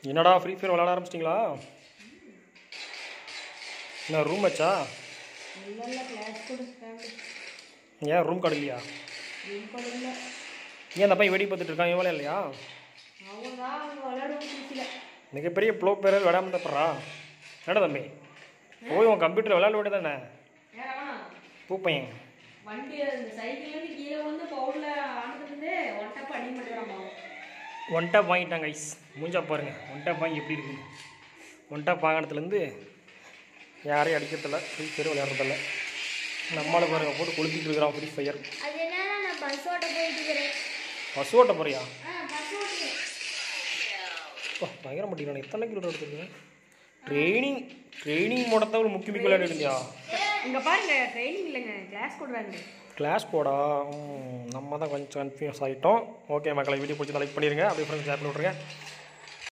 என்னடா free fire விளாட ஆரம்பிச்சிட்டிங்களா என்ன ரூம் வச்சா இல்லை இல்லை கிளாஸ் கொடுத்தாங்க ஏன் ரூம் கார்டு இல்லையா ரூம் இல்லை ஏன் அந்த பையன் வெடி பார்த்துட்டு இருக்கான் இவளே இல்லையா அவங்க தான் அவங்க விளையாட பிடிக்கல மிகப்பெரிய ப்ளோ பேர் விளையாம தப்புறா என்னடா தம்பி போய் உன் கம்ப்யூட்டர் விளையாட வேண்டியது தானே ஏன்னா பூ பையன் வண்டி அந்த சைக்கிள்லேருந்து கீழே வந்து பவுலில் ஆனதுலேருந்து ஒன் டப் அடி மாட்டேங்கிறாமா ஒன் டாப் வாங்கிட்டாங்க ஐஸ் மூஞ்சா பாருங்க ஒன் டாப் வாங்கி எப்படி இருக்கு ஒன் டாப் வாங்கினதுலேருந்து யாரையும் அடிக்கிறதில்ல ஃப்ரீ ஃபயர் விளையாடுறதில்ல நம்மளை பாருங்க போட்டு கொளுத்திட்டு இருக்கிறான் ஃப்ரீ ஃபயர் அது என்னன்னா நான் பஸ் ஓட்ட போயிட்டு இருக்கிறேன் பஸ் ஓட்ட போறியா ஆ பஸ் ஓட்டுறேன் அப்பா, பயங்கர மாட்டேங்கிறான் எத்தனை கிலோ எடுத்துருக்கீங்க ட்ரைனிங் ட்ரைனிங் மோடத்தான் ஒரு முக்கிய முக்கிய விளையாடி இருந்தியா இங்கே பாருங்க ட்ரைனிங் இல்லைங்க கிளாஸ் கொடுறாங்க கிளாஸ் போடா ம், நம்ம தான் கொஞ்சம் கன்ஃபியூஸ் ஆகிட்டோம் ஓகே மக்களை வீடியோ பிடிச்சி லைக் பண்ணிடுங்க அப்படியே ஃப்ரெண்ட்ஸ் ஷேர் பண்ணி விட்ருங்க